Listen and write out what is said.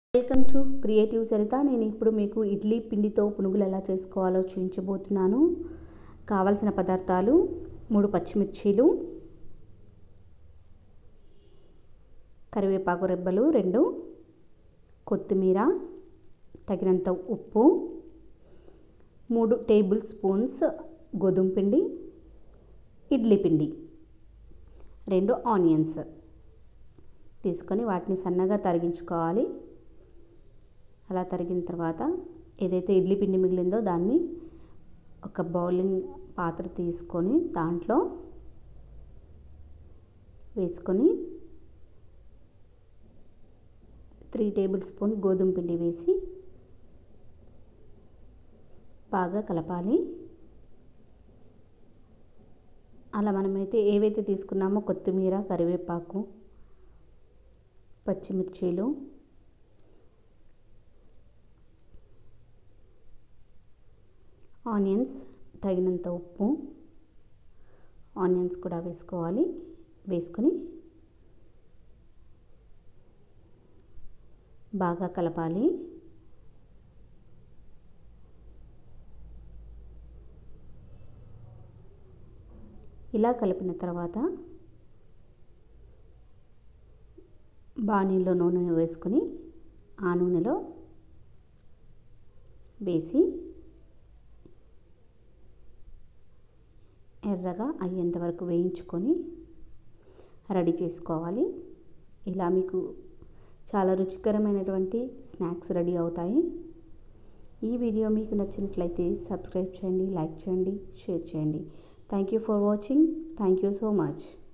welcome to creative Saritha నేను ఇప్పుడు మీకు ఇడ్లీ పిండితో పునుగులు ఎలా చేసుకోవాలో చూపించబోతున్నాను కావలసిన పదార్థాలు మూడు పచ్చిమిర్చీలు కరివేపాకు రెబ్బలు రెండు కొత్తిమీర తగినంత ఉప్పు మూడు టేబుల్ స్పూన్స్ గోధుమ పిండి ఇడ్లీ పిండి రెండు ఆనియన్స్ తీసుకొని వాటిని సన్నగా తరిగించుకోవాలి అలా తరిగిన తర్వాత ఏదైతే ఇడ్లీ పిండి మిగిలిందో దాన్ని ఒక బౌలింగ్ పాత్ర తీసుకొని దాంట్లో వేసుకొని త్రీ టేబుల్ స్పూన్ గోధుమ పిండి వేసి బాగా కలపాలి అలా మనమైతే ఏవైతే తీసుకున్నామో కొత్తిమీర కరివేపాకు పచ్చిమిర్చీలు ఆనియన్స్ తగినంత ఉప్పు ఆనియన్స్ కూడా వేసుకోవాలి వేసుకొని బాగా కలపాలి ఇలా కలిపిన తర్వాత బాణీలో నూనె వేసుకొని ఆ నూనెలో వేసి ఎర్రగా అయ్యేంత వరకు వేయించుకొని రెడీ చేసుకోవాలి ఇలా మీకు చాలా రుచికరమైనటువంటి స్నాక్స్ రెడీ అవుతాయి ఈ వీడియో మీకు నచ్చినట్లయితే సబ్స్క్రైబ్ చేయండి లైక్ చేయండి షేర్ చేయండి thank you for watching thank you so much